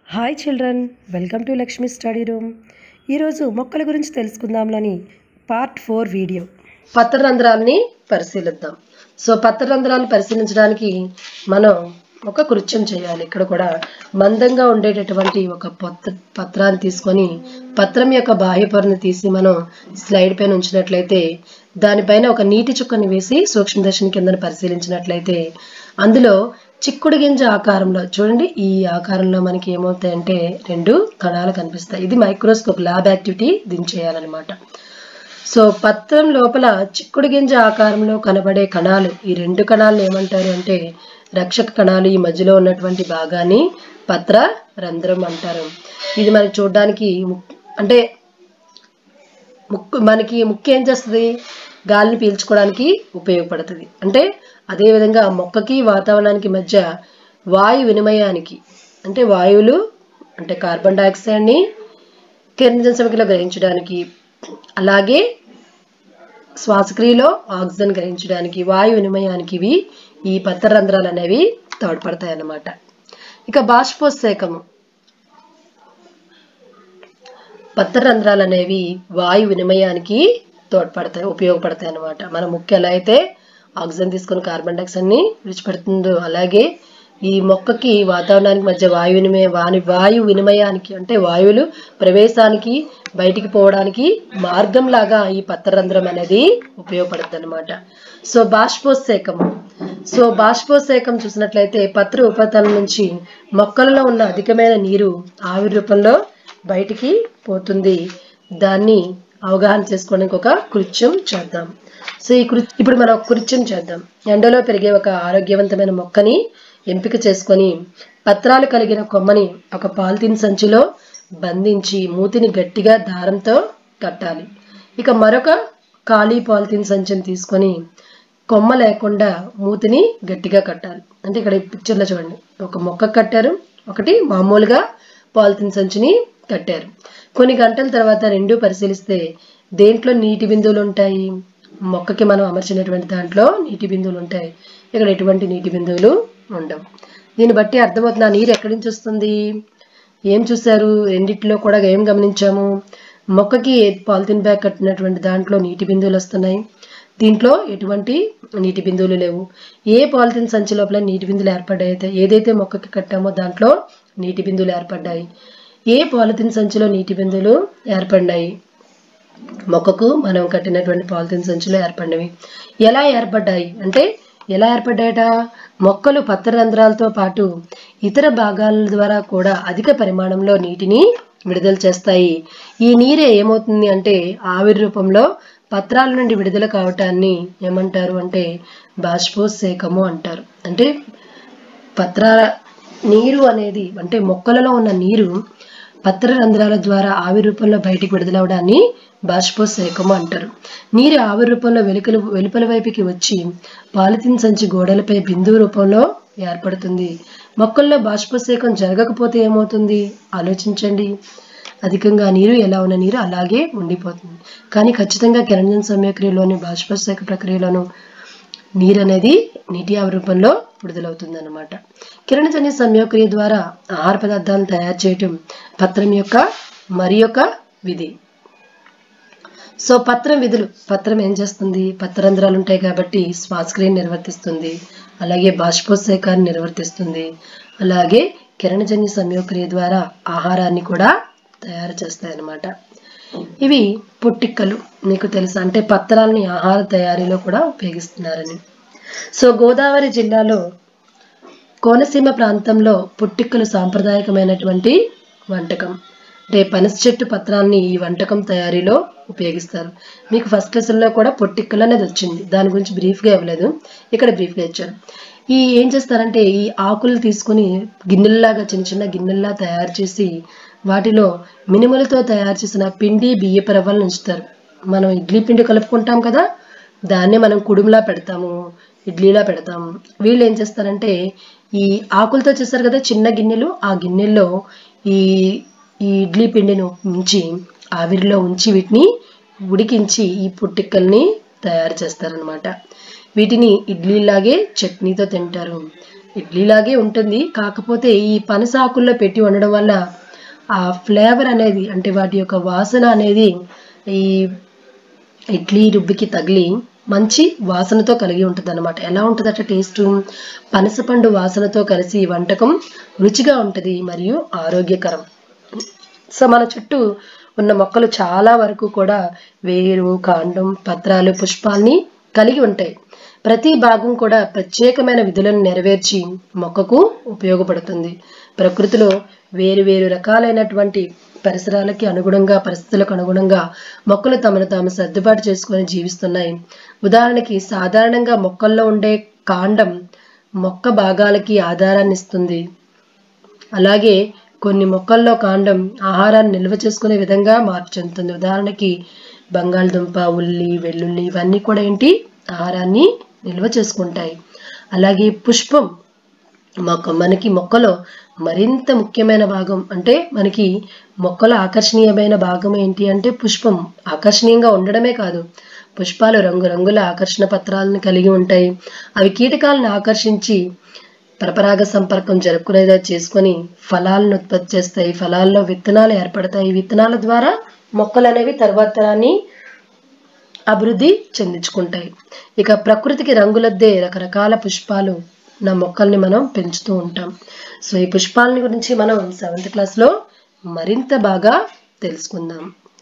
Hi children welcome to Lakshmi study room ఈరోజు మొక్కల గురించి తెలుసుకుందాంలని పార్ట్ ఫోర్ వీడియో పత్రరంధ్రాలని పరిశీలిద్దాం సో పత్రరంధ్రాలను పరిశీలించడానికి మనం ఒక కృత్యం చేయాలి ఇక్కడ కూడా మందంగా ఉండేటటువంటి ఒక పత్ర పత్రాన్ని తీసుకొని పత్రం యొక్క బాహ్య పొరను తీసి మనం స్లైడ్ పైన ఉంచినట్లయితే దానిపైన ఒక నీటి చుక్కని వేసి సూక్ష్మదర్శిని కింద పరిశీలించినట్లయితే అందులో చిక్కుడు గింజ ఆకారంలో చూడండి ఈ ఆకారంలో మనకి ఏమవుతాయంటే రెండు కణాలు కనిపిస్తాయి ఇది మైక్రోస్కోప్ ల్యాబ్ యాక్టివిటీ దీన్ని చేయాలన్నమాట సో పత్రం లోపల చిక్కుడు గింజ ఆకారంలో కనబడే కణాలు ఈ రెండు కణాలను ఏమంటారు అంటే రక్షక కణాలు ఈ మధ్యలో ఉన్నటువంటి భాగాన్ని పత్ర రంధ్రం అంటారు ఇది మనకి చూడడానికి ముక్- అంటే ముక్కు మనకి ముక్కు ఏం చేస్తుంది గాలిని పీల్చుకోవడానికి ఉపయోగపడుతుంది అంటే అదేవిధంగా మొక్కకి వాతావరణానికి మధ్య వాయు వినిమయానికి అంటే వాయువులు అంటే కార్బన్ డైఆక్సైడ్ని కిరణజన సమికలో గ్రహించడానికి అలాగే శ్వాసక్రియలో ఆక్సిజన్ గ్రహించడానికి వాయు వినిమయానికి ఇవి ఈ పత్ర రంధ్రాలు అనేవి తోడ్పడతాయి అన్నమాట ఇక బాష్పోత్సేకము పత్ర రంధ్రాలు అనేవి వాయు వినిమయానికి తోడ్పడతాయి ఉపయోగపడతాయి అన్నమాట మన ముక్కు ఎలా అయితే ఆక్సిజన్ తీసుకొని కార్బన్ డైఆక్సైడ్ ని విడిచిపెడుతుందో అలాగే ఈ మొక్కకి వాతావరణానికి మధ్య వాయు వినిమయ వాని వాయు వినిమయానికి అంటే వాయువులు ప్రవేశానికి బయటికి పోవడానికి మార్గం లాగా ఈ పత్రరంధ్రం అనేది ఉపయోగపడుతుంది అనమాట సో బాష్పోత్సేకం సో బాష్పోత్సేకం చూసినట్లయితే పత్ర ఉపరితలం నుంచి మొక్కలలో ఉన్న అధికమైన నీరు ఆవిరి రూపంలో బయటికి పోతుంది దాన్ని అవగాహన చేసుకోవడానికి ఒక కృత్యం చేద్దాం సో ఈ కృ ఇప్పుడు మనం ఒక కృత్యం చేద్దాం ఎండలో పెరిగే ఒక ఆరోగ్యవంతమైన మొక్కని ఎంపిక చేసుకొని పత్రాలు కలిగిన కొమ్మని ఒక పాలిథిన్ సంచిలో బంధించి మూతిని గట్టిగా దారంతో కట్టాలి ఇక మరొక ఖాళీ పాలిథిన్ సంచిని తీసుకొని కొమ్మ లేకుండా మూతిని గట్టిగా కట్టాలి అంటే ఇక్కడ ఈ పిక్చర్లో చూడండి ఒక మొక్క కట్టారు ఒకటి మామూలుగా పాలిథిన్ సంచిని కట్టారు కొన్ని గంటల తర్వాత రెండు పరిశీలిస్తే దేంట్లో నీటి బిందువులు ఉంటాయి మొక్కకి మనం అమర్చినటువంటి దాంట్లో నీటి బిందువులు ఉంటాయి ఇక్కడ ఎటువంటి నీటి బిందువులు ఉండవు దీన్ని బట్టి అర్థమవుతుంది ఆ నీరు ఎక్కడి నుంచి వస్తుంది ఏం చూశారు రెండిట్లో కూడా ఏం గమనించాము మొక్కకి పాలిథిన్ బ్యాగ్ కట్టినటువంటి దాంట్లో నీటి బిందువులు వస్తున్నాయి దీంట్లో ఎటువంటి నీటి బిందువులు లేవు ఏ పాలిథిన్ సంచి లోపల నీటి బిందువులు ఏర్పడ్డాయి అయితే ఏదైతే మొక్కకి కట్టామో దాంట్లో నీటి బిందువులు ఏర్పడ్డాయి ఏ పాలిథిన్ సంచిలో నీటి బిందువులు ఏర్పడినాయి మొక్కకు మనం కట్టినటువంటి పాలిథిన్ సంచులు ఏర్పడినవి ఎలా ఏర్పడ్డాయి అంటే ఎలా ఏర్పడ్డాయట మొక్కలు పత్ర రంధ్రాలతో పాటు ఇతర భాగాల ద్వారా కూడా అధిక పరిమాణంలో నీటిని విడుదల చేస్తాయి ఈ నీరే ఏమవుతుంది అంటే ఆవిరి రూపంలో పత్రాల నుండి విడుదల కావటాన్ని ఏమంటారు అంటే బాష్పోత్సేకము అంటారు అంటే పత్రాల నీరు అనేది అంటే మొక్కలలో ఉన్న నీరు పత్ర రంధ్రాల ద్వారా ఆవిరి రూపంలో బయటికి విడుదలవడాన్ని బాష్పోత్సేకము అంటారు నీరు ఆవిరి రూపంలో వెలుకల వెలుపల వైపుకి వచ్చి పాలిథిన్ సంచి గోడలపై బిందువు రూపంలో ఏర్పడుతుంది మొక్కల్లో బాష్పోత్సేకం జరగకపోతే ఏమవుతుంది ఆలోచించండి అధికంగా నీరు ఎలా ఉన్న నీరు అలాగే ఉండిపోతుంది కానీ ఖచ్చితంగా కిరణజన సమయక్రియలోని బాష్పోత్సేక ప్రక్రియలోను నీరు అనేది నీటి ఆవిరి రూపంలో విడుదలవుతుంది అనమాట కిరణజన్య సంయోక్రియ ద్వారా ఆహార పదార్థాలను తయారు చేయటం పత్రం యొక్క మరి యొక్క విధి సో పత్రం విధులు పత్రం ఏం చేస్తుంది పత్రరంధ్రాలు ఉంటాయి కాబట్టి శ్వాసక్రియను నిర్వర్తిస్తుంది అలాగే బాష్పోత్సేకాన్ని నిర్వర్తిస్తుంది అలాగే కిరణజన్య సంయోక్రియ ద్వారా ఆహారాన్ని కూడా తయారు చేస్తాయి అన్నమాట ఇవి పుట్టిక్కలు మీకు తెలుసా అంటే పత్రాలని ఆహార తయారీలో కూడా ఉపయోగిస్తున్నారని సో గోదావరి జిల్లాలో కోనసీమ ప్రాంతంలో పుట్టిక్కలు సాంప్రదాయకమైనటువంటి వంటకం అంటే పనస చెట్టు పత్రాన్ని ఈ వంటకం తయారీలో ఉపయోగిస్తారు మీకు ఫస్ట్ లెసన్లో కూడా పొట్టిక్కలు అనేది వచ్చింది దాని గురించి బ్రీఫ్గా ఇవ్వలేదు ఇక్కడ బ్రీఫ్గా ఇచ్చారు ఈ ఏం చేస్తారంటే ఈ ఆకులు తీసుకుని గిన్నెల్లాగా చిన్న చిన్న గిన్నెల్లా తయారు చేసి వాటిలో మినుములతో తయారు చేసిన పిండి బియ్యపు రవ్వలను ఉంచుతారు మనం ఇడ్లీ పిండి కలుపుకుంటాం కదా దాన్నే మనం కుడుములా పెడతాము ఇడ్లీలా పెడతాము వీళ్ళు ఏం చేస్తారంటే ఈ ఆకులతో చేస్తారు కదా చిన్న గిన్నెలు ఆ గిన్నెల్లో ఈ ఈ ఇడ్లీ పిండిని ఉంచి ఆవిరిలో ఉంచి వీటిని ఉడికించి ఈ పుట్టిక్కల్ని తయారు చేస్తారనమాట వీటిని ఇడ్లీలాగే చట్నీతో తింటారు ఇడ్లీలాగే ఉంటుంది కాకపోతే ఈ పనస ఆకుల్లో పెట్టి వండడం వల్ల ఆ ఫ్లేవర్ అనేది అంటే వాటి యొక్క వాసన అనేది ఈ ఇడ్లీ రుబ్బికి తగిలి మంచి వాసనతో కలిగి ఉంటుంది అనమాట ఎలా ఉంటుందట టేస్ట్ పనసపండు వాసనతో కలిసి ఈ వంటకం రుచిగా ఉంటుంది మరియు ఆరోగ్యకరం సో మన చుట్టూ ఉన్న మొక్కలు చాలా వరకు కూడా వేరు కాండం పత్రాలు పుష్పాల్ని కలిగి ఉంటాయి ప్రతి భాగం కూడా ప్రత్యేకమైన విధులను నెరవేర్చి మొక్కకు ఉపయోగపడుతుంది ప్రకృతిలో వేరు వేరు రకాలైనటువంటి పరిసరాలకి అనుగుణంగా పరిస్థితులకు అనుగుణంగా మొక్కలు తమను తాము సర్దుబాటు చేసుకొని జీవిస్తున్నాయి ఉదాహరణకి సాధారణంగా మొక్కల్లో ఉండే కాండం మొక్క భాగాలకి ఆధారాన్ని ఇస్తుంది అలాగే కొన్ని మొక్కల్లో కాండం ఆహారాన్ని నిల్వ చేసుకునే విధంగా మార్పు చెందుతుంది ఉదాహరణకి బంగాళదుంప ఉల్లి వెల్లుల్లి ఇవన్నీ కూడా ఏంటి ఆహారాన్ని నిల్వ చేసుకుంటాయి అలాగే పుష్పం మొక్క మనకి మొక్కలో మరింత ముఖ్యమైన భాగం అంటే మనకి మొక్కల ఆకర్షణీయమైన భాగం ఏంటి అంటే పుష్పం ఆకర్షణీయంగా ఉండడమే కాదు పుష్పాలు రంగురంగుల ఆకర్షణ పత్రాలను కలిగి ఉంటాయి అవి కీటకాలను ఆకర్షించి పరపరాగ సంపర్కం జరుపుకునేదా చేసుకొని ఫలాలను ఉత్పత్తి చేస్తాయి ఫలాల్లో విత్తనాలు ఏర్పడతాయి విత్తనాల ద్వారా మొక్కలు అనేవి తర్వాత తరాన్ని అభివృద్ధి చెందించుకుంటాయి ఇక ప్రకృతికి రంగులద్దే రకరకాల పుష్పాలు నా మొక్కల్ని మనం పెంచుతూ ఉంటాం సో ఈ పుష్పాలని గురించి మనం సెవెంత్ క్లాస్లో మరింత బాగా తెలుసుకుందాం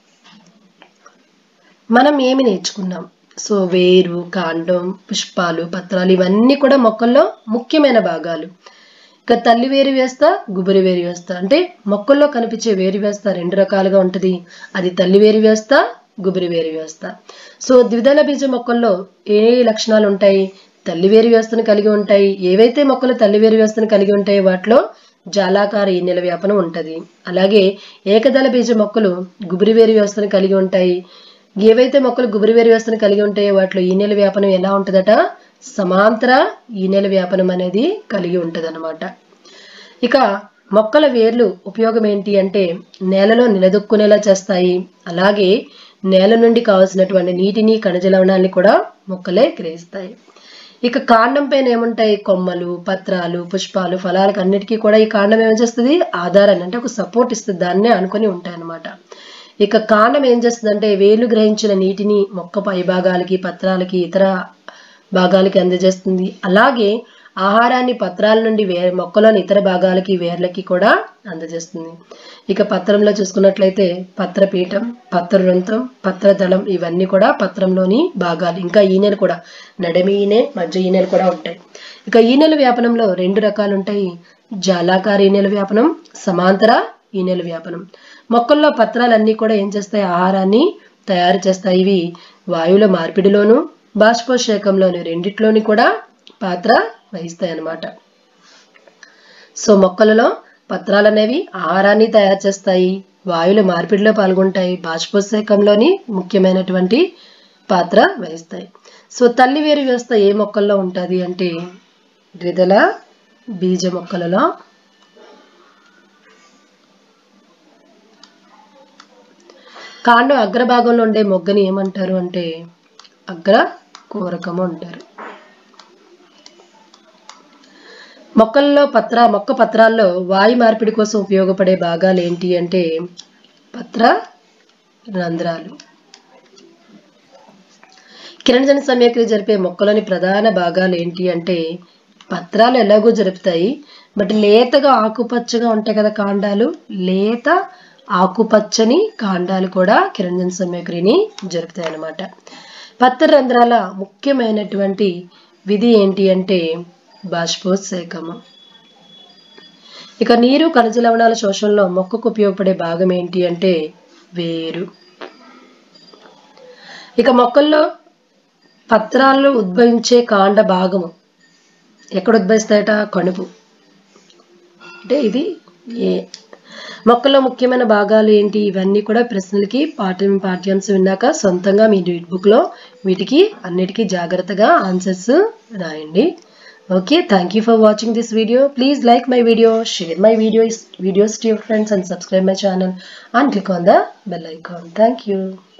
మనం ఏమి నేర్చుకున్నాం సో వేరు కాండం పుష్పాలు పత్రాలు ఇవన్నీ కూడా మొక్కల్లో ముఖ్యమైన భాగాలు ఇక తల్లి వేరు వ్యవస్థ గుబురి వేరు వ్యవస్థ అంటే మొక్కల్లో కనిపించే వేరు వ్యవస్థ రెండు రకాలుగా ఉంటుంది అది తల్లి వేరు వ్యవస్థ గుబురి వేరు వ్యవస్థ సో ద్విదళ బీజ మొక్కల్లో ఏ లక్షణాలు ఉంటాయి తల్లి వేరు వ్యవస్థను కలిగి ఉంటాయి ఏవైతే మొక్కలు తల్లి వేరు వ్యవస్థను కలిగి ఉంటాయో వాటిలో జాలాకార ఈనెల వ్యాపనం ఉంటుంది అలాగే ఏకదళ బీజ మొక్కలు గుబురి వేరు వ్యవస్థను కలిగి ఉంటాయి ఏవైతే మొక్కలు గుబురి వేరు వ్యవస్థను కలిగి ఉంటాయో వాటిలో ఈనెల వ్యాపనం ఎలా ఉంటుందట సమాంతర ఈనెల వ్యాపనం అనేది కలిగి ఉంటుంది ఇక మొక్కల వేర్లు ఉపయోగం ఏంటి అంటే నేలలో నిలదొక్కునేలా చేస్తాయి అలాగే నేల నుండి కావలసినటువంటి నీటిని ఖనిజ లవణాలని కూడా మొక్కలే గ్రహిస్తాయి ఇక కాండం పైన ఏముంటాయి కొమ్మలు పత్రాలు పుష్పాలు ఫలాలకు అన్నిటికీ కూడా ఈ కాండం ఏం చేస్తుంది ఆధారాన్ని అంటే ఒక సపోర్ట్ ఇస్తుంది దాన్నే అనుకొని ఉంటాయి అన్నమాట ఇక కాండం ఏం చేస్తుందంటే వేలు గ్రహించిన నీటిని మొక్క పై భాగాలకి పత్రాలకి ఇతర భాగాలకి అందజేస్తుంది అలాగే ఆహారాన్ని పత్రాల నుండి వే మొక్కలోని ఇతర భాగాలకి వేర్లకి కూడా అందజేస్తుంది ఇక పత్రంలో చూసుకున్నట్లయితే పత్రపీఠం పత్రవృంతం పత్రదళం ఇవన్నీ కూడా పత్రంలోని భాగాలు ఇంకా ఈనెలు కూడా నడమి ఈనె మధ్య ఈనెలు కూడా ఉంటాయి ఇక ఈనెల వ్యాపనంలో రెండు రకాలు ఉంటాయి జాలాకార ఈనెల వ్యాపనం సమాంతర ఈనెల వ్యాపనం మొక్కల్లో పత్రాలన్నీ కూడా ఏం చేస్తాయి ఆహారాన్ని తయారు చేస్తాయి ఇవి వాయువుల మార్పిడిలోను బాష్పోషేకంలోను రెండిట్లోని కూడా పాత్ర వహిస్తాయి అన్నమాట సో మొక్కలలో పత్రాలు అనేవి ఆహారాన్ని తయారు చేస్తాయి వాయువుల మార్పిడిలో పాల్గొంటాయి బాష్పోత్సేకంలోని ముఖ్యమైనటువంటి పాత్ర వహిస్తాయి సో తల్లి వేరు వ్యవస్థ ఏ మొక్కల్లో ఉంటుంది అంటే ద్విదళ బీజ మొక్కలలో కాండం అగ్రభాగంలో ఉండే మొగ్గని ఏమంటారు అంటే అగ్ర కూరకము అంటారు మొక్కల్లో పత్ర మొక్క పత్రాల్లో వాయు మార్పిడి కోసం ఉపయోగపడే భాగాలు ఏంటి అంటే పత్ర రంధ్రాలు కిరణజన సమయక్రియ జరిపే మొక్కలోని ప్రధాన భాగాలు ఏంటి అంటే పత్రాలు ఎలాగో జరుపుతాయి బట్ లేతగా ఆకుపచ్చగా ఉంటాయి కదా కాండాలు లేత ఆకుపచ్చని కాండాలు కూడా కిరణజన సమయక్రియని జరుపుతాయి అన్నమాట పత్ర రంధ్రాల ముఖ్యమైనటువంటి విధి ఏంటి అంటే బాష్పోత్సేకము ఇక నీరు ఖనిజ లవణాల శోషణలో మొక్కకు ఉపయోగపడే భాగం ఏంటి అంటే వేరు ఇక మొక్కల్లో పత్రాల్లో ఉద్భవించే కాండ భాగము ఎక్కడ ఉద్భవిస్తాయట కణుపు అంటే ఇది ఏ మొక్కల్లో ముఖ్యమైన భాగాలు ఏంటి ఇవన్నీ కూడా ప్రశ్నలకి పాఠ్య పాఠ్యాంశం విన్నాక సొంతంగా మీ బుక్లో వీటికి అన్నిటికీ జాగ్రత్తగా ఆన్సర్స్ రాయండి Okay, thank you for watching this video. Please like my video, share my videos, videos to your friends and subscribe my channel and click on the bell icon. Thank you.